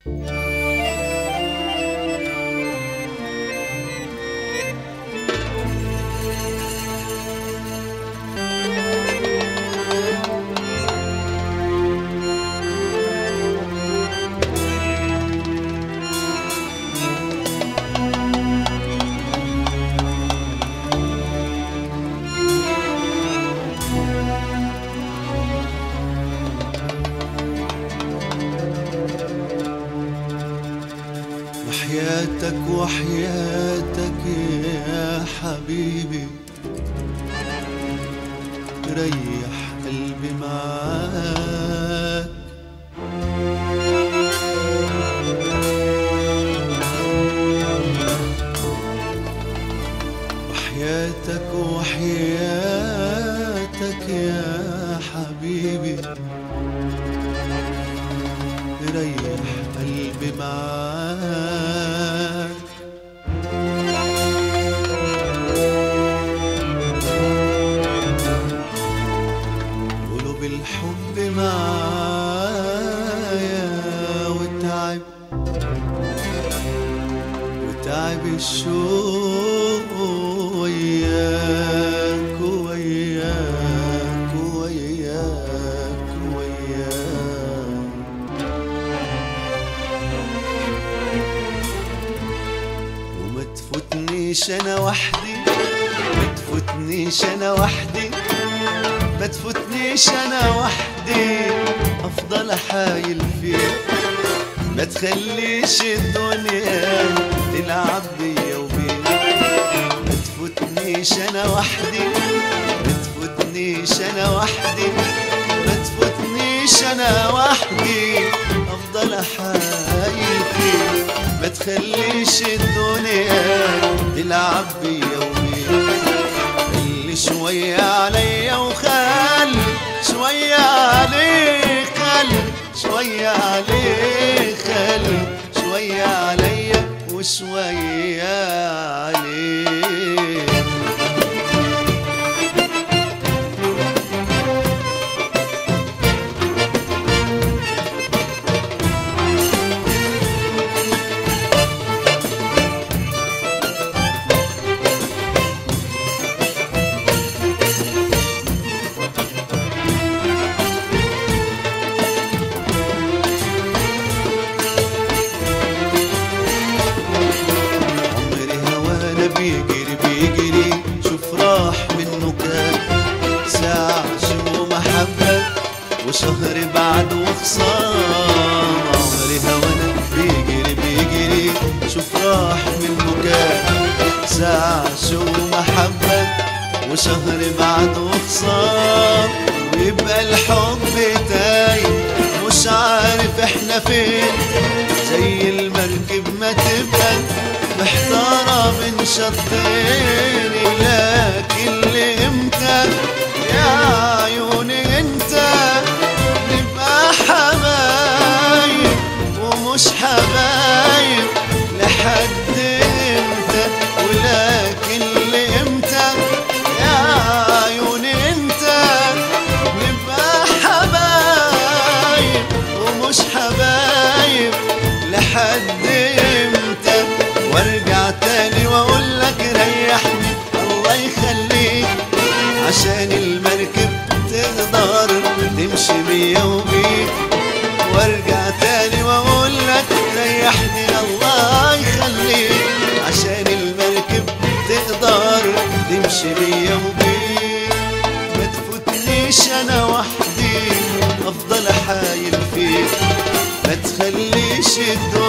وحياتك وحياتك يا حبيبي ريح قلبي معاك وحياتك وحياتك يا حبيبي ريح قلبي معاك قولوا بالحب معايا وتعب وتعب الشوق وياك وياك وياك وياك وما تفوتنيش انا وحدي ما تفوتنيش انا وحدي ما تفوتنيش انا وحدي افضل حايل فيك ما تخليش الدنيا تلعب بيا وبيك ما تفوتنيش انا وحدي ما تفوتنيش انا وحدي ما تفوتنيش انا وحدي افضل حايل فيك ما تخليش الدنيا تلعب بيا وبيك خلي شوية عليا وخلي شوية عليك خلي شوية عليك خلي شوية عليا وشوية عليك عمري هوانا بيجري بيجري شوف راح منه كام ساعة شو محبة وشهر بعد وخصام عمري هوانا بيجري بيجري شوف راح منه كام ساعة شو محبة وشهر بعد وخصام ويبقى الحب تايه مش عارف احنا فين زي المركب ما تبقى محتارة بين شطين لكن لامتى يا عيوني انت نبقى حبايب ومش حبايب لحد امتى ولكن لامتى يا عيوني انت نبقى حبايب ومش حبايب لحد امتى وارجع تاني واقول لك ريحني الله يخليك عشان المركب تقدر تمشي بيا وبيك وارجع تاني واقول لك ريحني الله يخليك عشان المركب تقدر تمشي بيا وبيك ما تفوتنيش انا وحدي افضل حايل فيك ما تخليش الدنيا